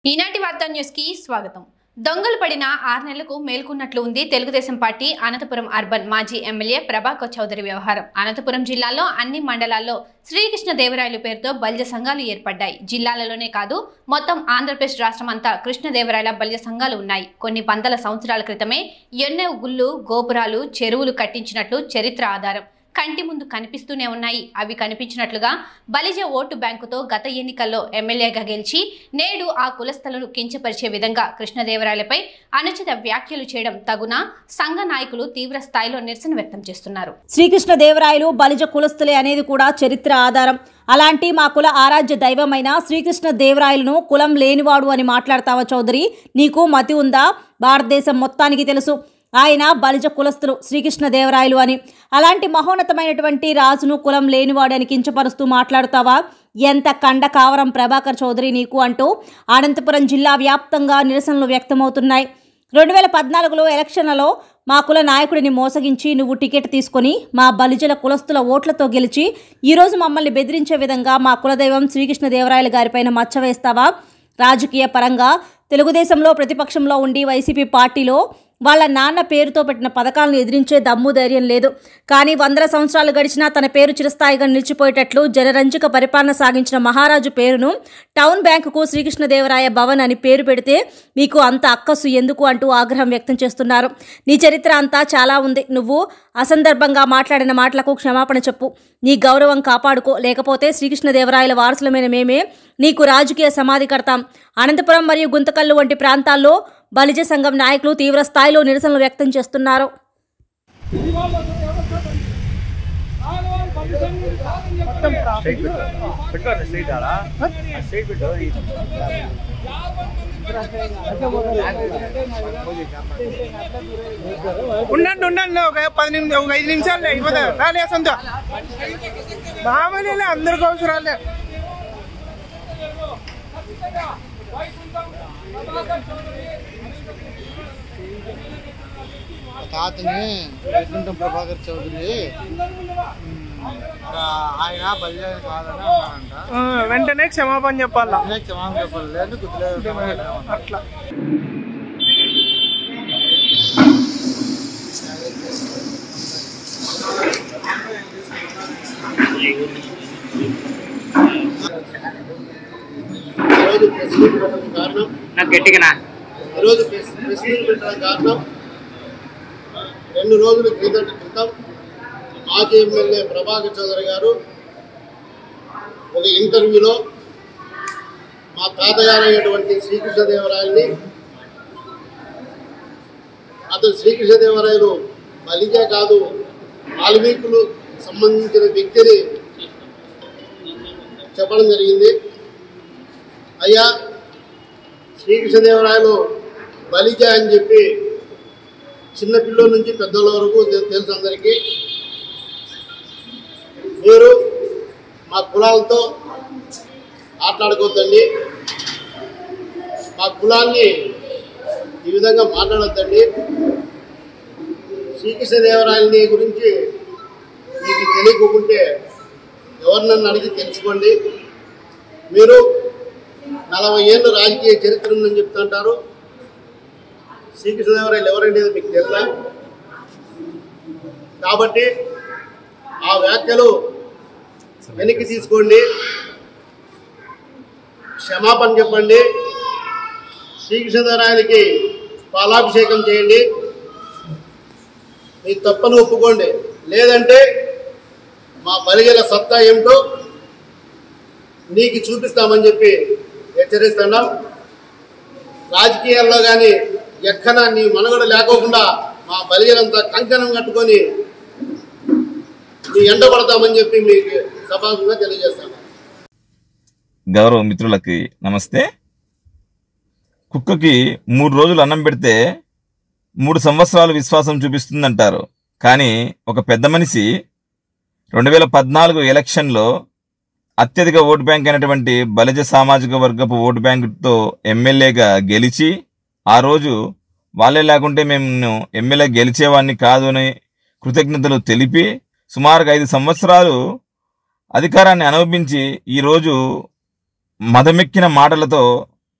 ఈనాటి వార్తా న్యూస్ కి స్వాగతం దొంగలు పడిన ఆరు నెలలకు మేల్కొన్నట్లు ఉంది తెలుగుదేశం పార్టీ అనంతపురం అర్బన్ మాజీ ఎమ్మెల్యే ప్రభాకర్ చౌదరి వ్యవహారం అనంతపురం జిల్లాలో అన్ని మండలాల్లో శ్రీకృష్ణ దేవరాయలు పేరుతో బల్జ సంఘాలు ఏర్పడ్డాయి జిల్లాలలోనే కాదు మొత్తం ఆంధ్రప్రదేశ్ రాష్ట్రం అంతా కృష్ణదేవరాయల బల్జ సంఘాలు ఉన్నాయి కొన్ని వందల సంవత్సరాల క్రితమే ఎన్నో గుళ్ళు గోపురాలు చెరువులు కట్టించినట్లు చరిత్ర ఆధారం కంటి ముందు కనిపిస్తూనే ఉన్నాయి అవి కనిపించినట్లుగా బలిజ ఓటు బ్యాంకుతో గత ఎన్నికల్లో ఎమ్మెల్యేగా గెలిచి నేడు ఆ కులస్థలను కించపరిచే విధంగా కృష్ణదేవరాయలపై అనుచిత వ్యాఖ్యలు చేయడం తగునా సంఘ నాయకులు తీవ్ర స్థాయిలో నిరసన వ్యక్తం చేస్తున్నారు శ్రీకృష్ణ దేవరాయలు బలిజ కులస్తులే అనేది కూడా చరిత్ర ఆధారం అలాంటి మా కుల ఆరాధ్య దైవమైన శ్రీకృష్ణ దేవరాయలను కులం లేనివాడు అని మాట్లాడతావా చౌదరి నీకు మతి ఉందా భారతదేశం మొత్తానికి తెలుసు ఆయన బలిజ కులస్తులు శ్రీకృష్ణ దేవరాయలు అని అలాంటి మహోన్నతమైనటువంటి రాజును కులం లేనివాడు అని కించపరుస్తూ మాట్లాడుతావా ఎంత కండ కావరం ప్రభాకర్ చౌదరి నీకు అంటూ అనంతపురం జిల్లా వ్యాప్తంగా నిరసనలు వ్యక్తమవుతున్నాయి రెండు వేల పద్నాలుగులో ఎలక్షన్లలో మా కుల నాయకుడిని మోసగించి నువ్వు టికెట్ తీసుకొని మా బలిజల కులస్తుల ఓట్లతో గెలిచి ఈరోజు మమ్మల్ని బెదిరించే విధంగా మా కులదైవం శ్రీకృష్ణదేవరాయల గారిపైన మచ్చ వేస్తావా రాజకీయ పరంగా తెలుగుదేశంలో ప్రతిపక్షంలో ఉండి వైసీపీ పార్టీలో వాళ్ళ నాన్న పేరుతో పెట్టిన పథకాలను ఎదిరించే దమ్ము ధైర్యం లేదు కానీ వందల సంవత్సరాలు గడిచినా తన పేరు చిరస్థాయిగా నిలిచిపోయేటట్లు జనరంజక పరిపాలన సాగించిన మహారాజు పేరును టౌన్ బ్యాంకుకు శ్రీకృష్ణదేవరాయ భవన్ అని పేరు పెడితే మీకు అంత అక్కసు ఎందుకు అంటూ ఆగ్రహం వ్యక్తం చేస్తున్నారు నీ చరిత్ర అంతా చాలా ఉంది నువ్వు అసందర్భంగా మాట్లాడిన మాటలకు క్షమాపణ చెప్పు నీ గౌరవం కాపాడుకో లేకపోతే శ్రీకృష్ణదేవరాయల వారసులమైన మేమే నీకు రాజకీయ సమాధి కడతాం అనంతపురం మరియు గుంతకల్లు వంటి ప్రాంతాల్లో బలిజ సంఘం నాయకులు తీవ్ర స్థాయిలో నిరసనలు వ్యక్తం చేస్తున్నారు స్ట్రైట్ పెట్టు పెట్టు అట్లా స్ట్రైట్ ఆడా స్ట్రైట్ పెట్టు ఉండండి ఉండండి ఒక పది నిమిషం ఒక ఐదు నిమిషాలు అయిపోతా రాలే సొంత మామూలు అందరికి అవసరాలే తాతని వైకుంఠం ప్రభాకర్ చౌదరి ఆ, ఆయన బలిజాని కాదని అన్నారంట ఆ, వెంటనే క్షమాపణ చెప్పాలా నేనే క్షమాపణ చెప్పాలి లేదంటే గుర్తులేదు అట్లా ఈరోజు ప్రెస్ మీట్ పెట్టడానికి కారణం నాకు గట్టిగా ఈరోజు ప్రెస్ ప్రెస్ మీట్ పెట్టడానికి కారణం రెండు రోజుల క్రితం క్రితం మాజీ ఎమ్మెల్యే ప్రభాకర్ చౌదరి గారు ఒక ఇంటర్వ్యూలో మా తాతగారైనటువంటి శ్రీకృష్ణదేవరాయల్ని అతను శ్రీకృష్ణదేవరాయలు బలిజే కాదు వాల్మీకులు సంబంధించిన వ్యక్తిని చెప్పడం జరిగింది అయ్యా శ్రీకృష్ణదేవరాయలు బలిజ అని చెప్పి చిన్నపిల్లల నుంచి పెద్దల వరకు తె- తెలుసు అందరికీ మీరు మా కులాలతో మాట్లాడుకోవద్దండి మా కులాన్ని ఈ విధంగా మాట్లాడొద్దండి శ్రీకృష్ణదేవరాయలని గురించి మీకు తెలియకుంటే ఎవరినన్ను అడిగి తెలుసుకోండి మీరు నలభై ఏళ్ళు రాజకీయ చరిత్ర ఉందని చెప్తుంటారు శ్రీకృష్ణదేవరాయలు ఎవరనేది మీకు తెలుసా కాబట్టి ఆ వ్యాఖ్యలు వెనక్కి తీసుకోండి క్షమాపణ చెప్పండి శ్రీకృష్ణదేవరాయలకి పాలాభిషేకం చేయండి మీ తప్పను ఒప్పుకోండి లేదంటే మా బలిగల సత్తా ఏమిటో నీకు చూపిస్తామని చెప్పి హెచ్చరిస్తున్నాం రాజకీయాల్లో కానీ ఎక్కడా నీ మనుగడ లేకోకుండా మా బలిగలంతా కంకణం కట్టుకొని నీ ఎండ పడతామని చెప్పి మీకు సభాముఖంగా తెలియజేస్తాను గౌరవ మిత్రులకి నమస్తే కుక్కకి మూడు రోజులు అన్నం పెడితే మూడు సంవత్సరాలు విశ్వాసం చూపిస్తుందంటారు కానీ ఒక పెద్ద మనిషి రెండు వేల పద్నాలుగు ఎలక్షన్లో అత్యధిక ఓటు బ్యాంక్ అయినటువంటి బలిజ సామాజిక వర్గపు ఓటు బ్యాంకుతో ఎమ్మెల్యేగా గెలిచి ఆ రోజు వాళ్ళే లేకుంటే మేము ఎమ్మెల్యే గెలిచేవాడిని కాదు అని కృతజ్ఞతలు తెలిపి సుమారుగా ఐదు సంవత్సరాలు అధికారాన్ని అనుభవించి ఈరోజు మదమెక్కిన మాటలతో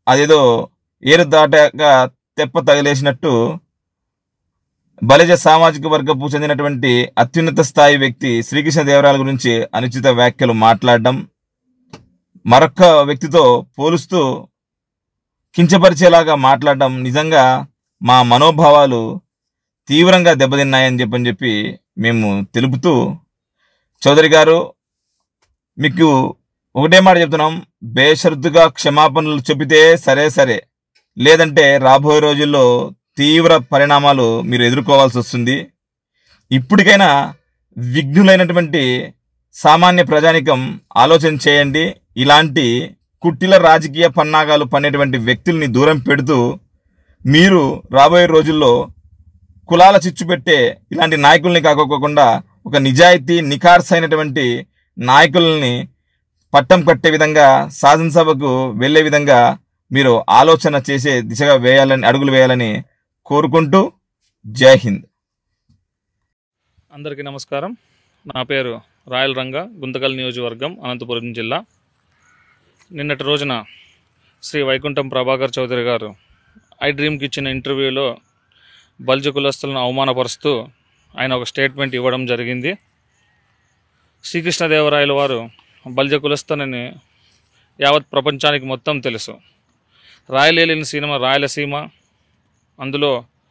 అదేదో ఏరు దాటాక తెప్ప తగిలేసినట్టు బలిజ సామాజిక వర్గపు చెందినటువంటి అత్యున్నత స్థాయి వ్యక్తి శ్రీకృష్ణ దేవరాయల గురించి అనుచిత వ్యాఖ్యలు మాట్లాడడం మరొక్క వ్యక్తితో పోలుస్తూ కించపరిచేలాగా మాట్లాడడం నిజంగా మా మనోభావాలు తీవ్రంగా దెబ్బతిన్నాయని చెప్పని చెప్పి మేము తెలుపుతూ చౌదరి గారు మీకు ఒకటే మాట చెప్తున్నాం బేషరతుగా క్షమాపణలు చెబితే సరే సరే లేదంటే రాబోయే రోజుల్లో తీవ్ర పరిణామాలు మీరు ఎదుర్కోవాల్సి వస్తుంది ఇప్పటికైనా విఘ్నులైనటువంటి సామాన్య ప్రజానికం ఆలోచన చేయండి ఇలాంటి కుట్టిల రాజకీయ పన్నాగాలు పన్నేటువంటి వ్యక్తుల్ని దూరం పెడుతూ మీరు రాబోయే రోజుల్లో కులాల చిచ్చు పెట్టే ఇలాంటి నాయకుల్ని కాకోకుండా ఒక నిజాయితీ నిఖార్స్ అయినటువంటి నాయకుల్ని పట్టం కట్టే విధంగా శాసనసభకు వెళ్ళే విధంగా మీరు ఆలోచన చేసే దిశగా వేయాలని అడుగులు వేయాలని కోరుకుంటూ జై హింద్ అందరికీ నమస్కారం నా పేరు రాయల్ రంగ గుంతకల్ నియోజకవర్గం అనంతపురం జిల్లా నిన్నటి రోజున శ్రీ వైకుంఠం ప్రభాకర్ చౌదరి గారు ఐ డ్రీమ్కి ఇచ్చిన ఇంటర్వ్యూలో బల్జ కులస్తులను అవమానపరుస్తూ ఆయన ఒక స్టేట్మెంట్ ఇవ్వడం జరిగింది శ్రీకృష్ణదేవరాయల వారు బల్జ కులస్తులని యావత్ ప్రపంచానికి మొత్తం తెలుసు రాయలేలిన సినిమా రాయలసీమ అందులో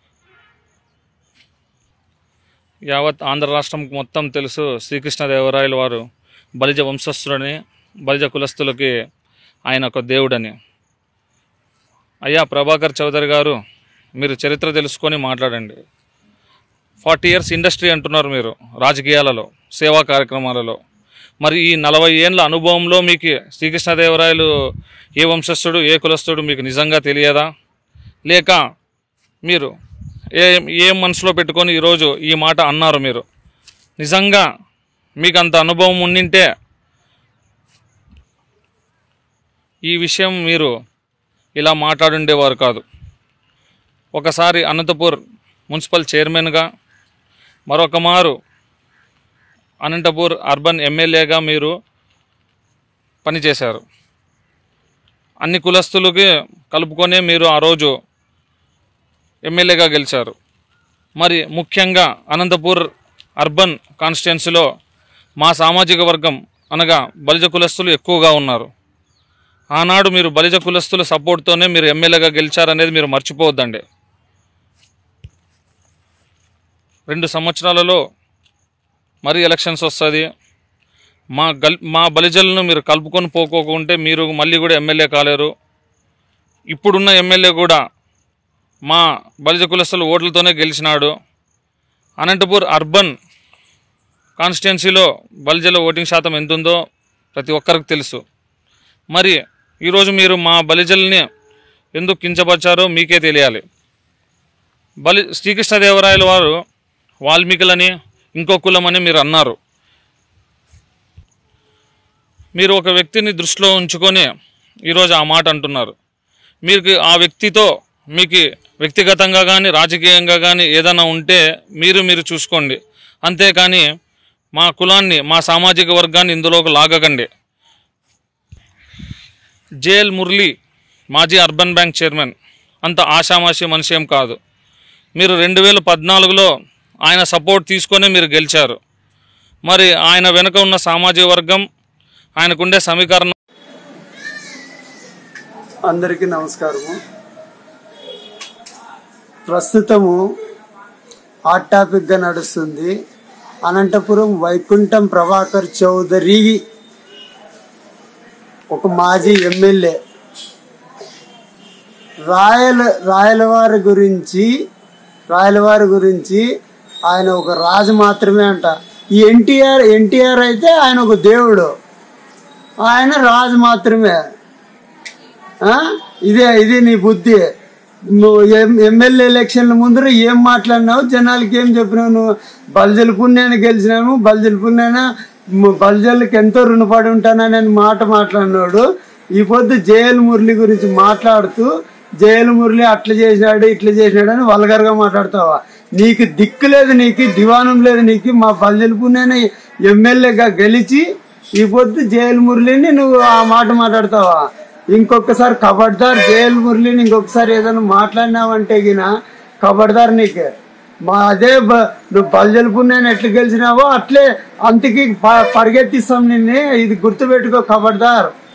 యావత్ ఆంధ్ర రాష్ట్రం మొత్తం తెలుసు శ్రీకృష్ణదేవరాయల వారు బలిజ వంశస్థుడని బలిజ కులస్తులకి ఆయన ఒక దేవుడని అయ్యా ప్రభాకర్ చౌదరి గారు మీరు చరిత్ర తెలుసుకొని మాట్లాడండి ఫార్టీ ఇయర్స్ ఇండస్ట్రీ అంటున్నారు మీరు రాజకీయాలలో సేవా కార్యక్రమాలలో మరి ఈ నలభై ఏండ్ల అనుభవంలో మీకు శ్రీకృష్ణదేవరాయలు ఏ వంశస్థుడు ఏ కులస్థుడు మీకు నిజంగా తెలియదా లేక మీరు ఏ ఏం మనసులో పెట్టుకొని ఈరోజు ఈ మాట అన్నారు మీరు నిజంగా మీకు అంత అనుభవం ఉండింటే ఈ విషయం మీరు ఇలా మాట్లాడుండేవారు కాదు ఒకసారి అనంతపూర్ మున్సిపల్ చైర్మన్గా మరొక మారు అనంతపూర్ అర్బన్ ఎమ్మెల్యేగా మీరు పనిచేశారు అన్ని కులస్తులకి కలుపుకొనే మీరు ఆ రోజు ఎమ్మెల్యేగా గెలిచారు మరి ముఖ్యంగా అనంతపూర్ అర్బన్ కాన్స్టిట్యున్సీలో మా సామాజిక వర్గం అనగా బలిజ కులస్తులు ఎక్కువగా ఉన్నారు ఆనాడు మీరు బలిజ కులస్తుల సపోర్ట్తోనే మీరు ఎమ్మెల్యేగా గెలిచారనేది మీరు మర్చిపోవద్దండి రెండు సంవత్సరాలలో మరి ఎలక్షన్స్ వస్తుంది మా గల్ మా బలిజలను మీరు కలుపుకొని పోకోకుంటే మీరు మళ్ళీ కూడా ఎమ్మెల్యే కాలేరు ఇప్పుడున్న ఎమ్మెల్యే కూడా మా బలిజ కులస్తుల ఓట్లతోనే గెలిచినాడు అనంతపూర్ అర్బన్ కాన్స్టిట్యున్సీలో బలిజల ఓటింగ్ శాతం ఎంత ఉందో ప్రతి ఒక్కరికి తెలుసు మరి ఈరోజు మీరు మా బలిజల్ని ఎందుకు కించపరిచారో మీకే తెలియాలి బలి శ్రీకృష్ణదేవరాయల వారు వాల్మీకులని ఇంకో కులమని మీరు అన్నారు మీరు ఒక వ్యక్తిని దృష్టిలో ఉంచుకొని ఈరోజు ఆ మాట అంటున్నారు మీకు ఆ వ్యక్తితో మీకు వ్యక్తిగతంగా కానీ రాజకీయంగా కానీ ఏదైనా ఉంటే మీరు మీరు చూసుకోండి అంతేకాని మా కులాన్ని మా సామాజిక వర్గాన్ని ఇందులోకి లాగకండి జేఎల్ మురళి మాజీ అర్బన్ బ్యాంక్ చైర్మన్ అంత ఆషామాషి మనిషి ఏం కాదు మీరు రెండు వేల పద్నాలుగులో ఆయన సపోర్ట్ తీసుకొని మీరు గెలిచారు మరి ఆయన వెనుక ఉన్న సామాజిక వర్గం ఆయనకుండే సమీకరణ అందరికీ నమస్కారము ప్రస్తుతము హాట్ టాపిక్గా నడుస్తుంది అనంతపురం వైకుంఠం ప్రభాకర్ చౌదరి ఒక మాజీ ఎమ్మెల్యే రాయల రాయలవారి గురించి రాయలవారి గురించి ఆయన ఒక రాజు మాత్రమే అంట ఈ ఎన్టీఆర్ ఎన్టీఆర్ అయితే ఆయన ఒక దేవుడు ఆయన రాజు మాత్రమే ఆ? ఇదే ఇది నీ బుద్ధి నువ్వు ఎం- ఎమ్మెల్యే ఎలక్షన్ల ముందర ఏం మాట్లాడినావు జనాలకి ఏం చెప్పినావు నువ్వు బల్జల పుణ్యాన్ని గెలిచినాము బల్జల పుణ్యాన ము- బల్జలకు ఎంతో రుణపడి ఉంటానని మాట మాట్లాడినాడు ఈ పొద్దు జయల్ మురళి గురించి మాట్లాడుతూ జయల్ మురళి అట్లా చేసినాడు ఇట్లా చేసినాడు అని వల్గర్గా మాట్లాడతావా నీకు దిక్కు లేదు నీకు దివానం లేదు నీకు మా బల్జల పుణ్యాన ఎమ్మెల్యేగా గెలిచి ఈ పొద్దు జయల్ మురళిని నువ్వు ఆ మాట మాట్లాడతావా ఇంకొకసారి కబడ్దార్ జైలు మురళిని ఇంకొకసారి ఏదైనా మాట్లాడినావంటే గిన కబడ్దార్ నీకే మా అదే బ- నువ్వు బల్జలుపు నేను ఎట్లా గెలిచినావో అట్లే అంతకి ప- పరిగెత్తిస్తాం నిన్ను ఇది గుర్తుపెట్టుకో కబడ్దార్